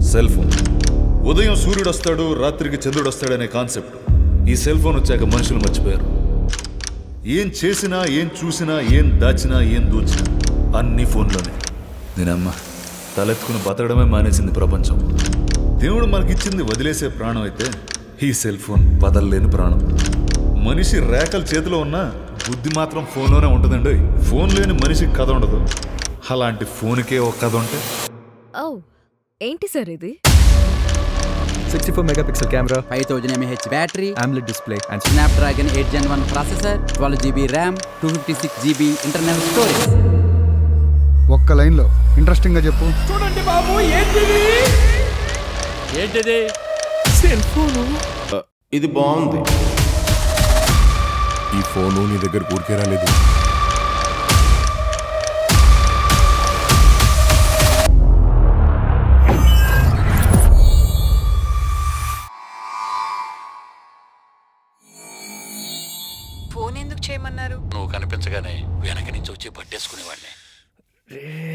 cell phone ఉదయం సూర్యుడు వస్తాడు రాత్రికి చంద్రుడు వస్తాడు అనే కాన్సెప్ట్ ఈ సెల్ ఫోన్ వచ్చాక మనుషులు మర్చిపోయారు ఏం చేసినా ఏం చూసినా ఏం దాచినా ఏం దూచినా అన్ని ఫోన్లోనే నేనమ్మ తలెత్తుకుని బతకడమే మానేసింది ప్రపంచం దేవుడు మనకిచ్చింది వదిలేసే ప్రాణం అయితే ఈ సెల్ ఫోన్ వదలలేని ప్రాణం మనిషి రేఖల చేతిలో ఉన్నా బుద్ధి మాత్రం ఫోన్లోనే ఉంటుందండి ఫోన్ లేని మనిషికి కథ ఉండదు అలాంటి ఫోన్కే ఒక కథ ఉంటే ఓ ఏంటి సార్ ఇది sixty four megapixel camera five thousand mAh battery AMOLED display and Snapdragon eight gen one processor twelve GB RAM two fifty six GB internal storage ఒక్క లైన్లో ఇంట్రెస్టింగ్గా చెప్పు ఏంటిది ఇది బాగుంది ఈ ఫోను నీ దగ్గర ఊరికే రాలేదు ఫోన్ ఎందుకు చేయమన్నారు నువ్వు కనిపించగానే వెనక నుంచి వచ్చి పట్టేసుకునేవాడిని